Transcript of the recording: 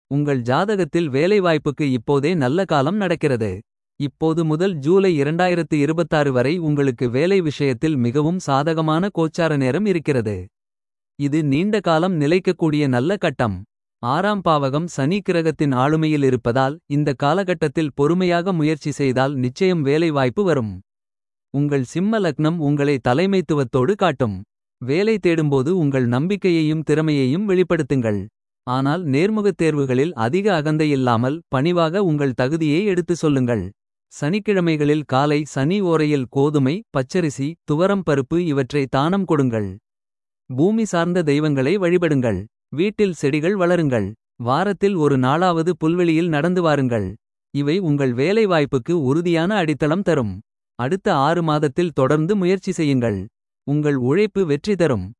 உங்கள் ஜாதகத்தில் வேலைவாய்ப்புக்கு இப்போதே நல்ல காலம் நடக்கிறது. இப்போது முதல் ஜூலை 2026 வரை உங்களுக்கு வேலை விஷயத்தில் மிகவும் சாதகமான கோச்சார நேரம் இருக்கிறது. இது நீண்ட காலம் நிலைக்கக்கூடிய நல்ல கட்டம். ஆறாம் பாவகம் சனி கிரகத்தின் ஆளுமையில் இருப்பதால் இந்த காலகட்டத்தில் பொறுமையாக முயற்சி செய்தால் நிச்சயம் வேலை வாய்ப்பு வரும். உங்கள் சிம்ம லக்னம் உங்களை தலைமைத்துவத்தோடு காட்டும். வேலை தேடும்போது உங்கள் நம்பிக்கையையும் திறமையையும் வெளிப்படுத்துங்கள். ஆனால் நேர்முகத் தேர்வுகளில் அதிக அகந்தை இல்லாமல் பணிவாக உங்கள் தகுதியை எடுத்துச் சொல்லுங்கள். சனிக்கிழமைகளில் காலை சனி ஓரையில் கோதுமை பச்சரிசி துவரம் பருப்பு இவற்றை தானம் கொடுங்கள். பூமி சார்ந்த தெய்வங்களை வழிபடுங்கள். வீட்டில் செடிகள் வளருங்கள். வாரத்தில் ஒரு நாளாவது புல்வெளியில் நடந்து வாருங்கள். இவை உங்கள் வேலை வாய்ப்புக்கு உறுதியான அடித்தளம் தரும். அடுத்த ஆறு மாதத்தில் தொடர்ந்து முயற்சி செய்யுங்கள். உங்கள் உழைப்பு வெற்றி தரும்.